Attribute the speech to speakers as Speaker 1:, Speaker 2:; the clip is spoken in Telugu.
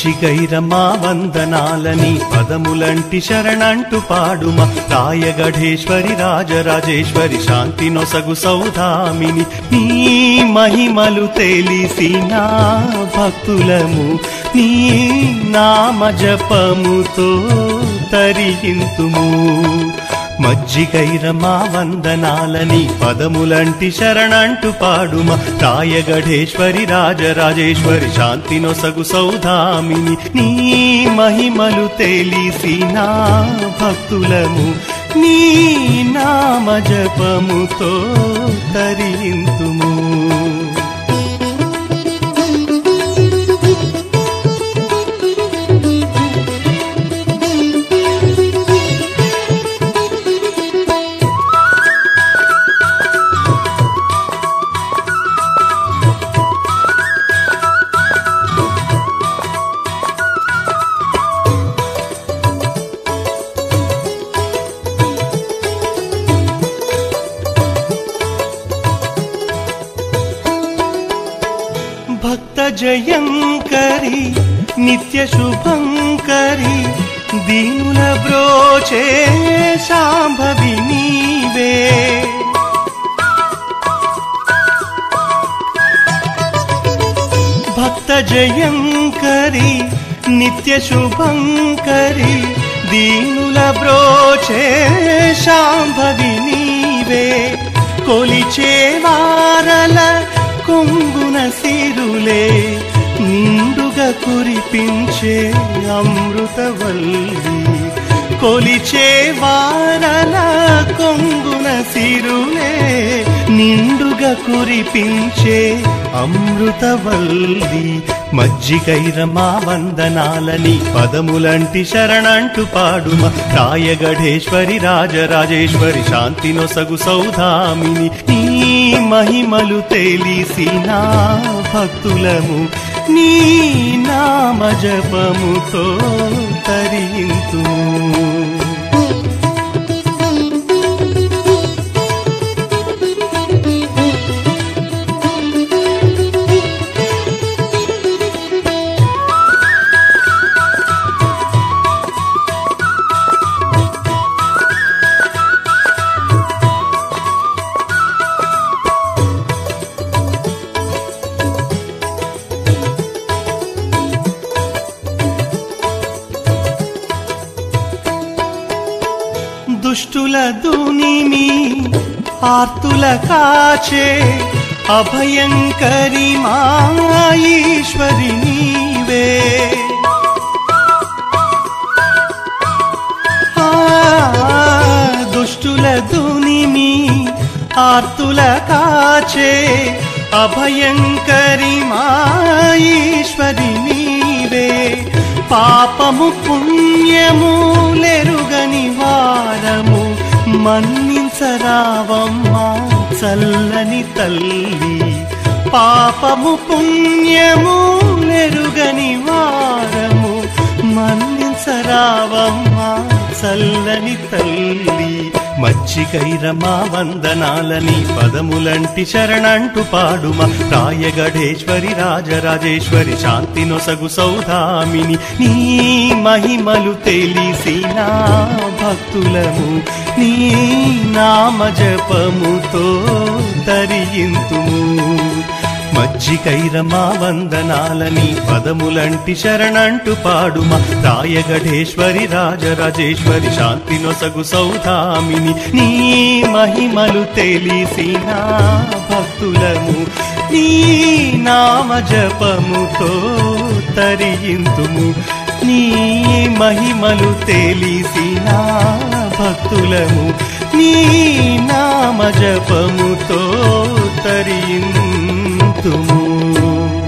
Speaker 1: మజ్జిగైరమా వందనాలని పదములంటి శరణంటు పాడుమ రాయగఢేశ్వరి రాజరాజేశ్వరి శాంతి నొసగు సౌధామిని నీ మహిమలు తెలిసిన భక్తులము నీ నామ జపముతో తరింతుము మజ్జిగైరమా వందనాలని పదములంటి శరణంటు పాడుమ రాయగఢేశ్వరి రాజరాజేశ్వరి శాంతి నొసగు సౌధామిని నీ మహిమలు తెలిసిన భక్తులము నీ నామ జపముతో తరింతుము భక్త జయంకరి నిత్య శుభంకరి దీనుల బ్రోచే శాంభవి నీవే భక్త జయంకరి నిత్య శుభంకరి దీనుల బ్రోచే శాంభవి నీవే కొలిచే వారల కొంగున సిరులే నిండుగా కురిపించే అమృతవల్లి కొలిచే వారల కొంగున సిరులే నిండుగా కురిపించే అమృతవల్లి మజ్జిగైరమా వందనాలని పదములంటి శరణంటు పాడుమ రాయగఢేశ్వరి రాజరాజేశ్వరి శాంతి నొసగు సౌధామిని నీ మహిమలు తెలిసిన భక్తులము నీ నామ జపముతో తరింతు దుష్టుల దునిమి ఆర్తుల కాచే అభయంకరి మాఈశ్వరి నీవే ఆ, దుష్టుల దునిమి ఆర్తుల కాచే అభయంకరి మాఈశ్వరి నీవే పాపము పుణ్యము లెరుగని వారము మన్నించరావమ్మా చల్లని తల్లి పాపము పుణ్యము లెరుగని వారము మన్నించరావమ్మా చల్లని తల్లి మచ్చికైరమా వందనాలని పదములంటి శరణంటు పాడుమ రాయగఢేశ్వరి రాజరాజేశ్వరి శాంతి నొసగు సౌధామిని నీ మహిమలు తెలిసిన భక్తులము నీ నామ జపముతో తరింతుము మజ్జికైరమా వందనాలని పదములంటి శరణంటు పాడుమ రాయగఢేశ్వరి రాజరాజేశ్వరి శాంతి నొసగు సౌధామిని నీ మహిమలు తెలిసిన భక్తులము నీ నామ జపముతో తరింతుము నీ మహిమలు తెలిసిన భక్తులము నీ నామ జపముతో తరింతుము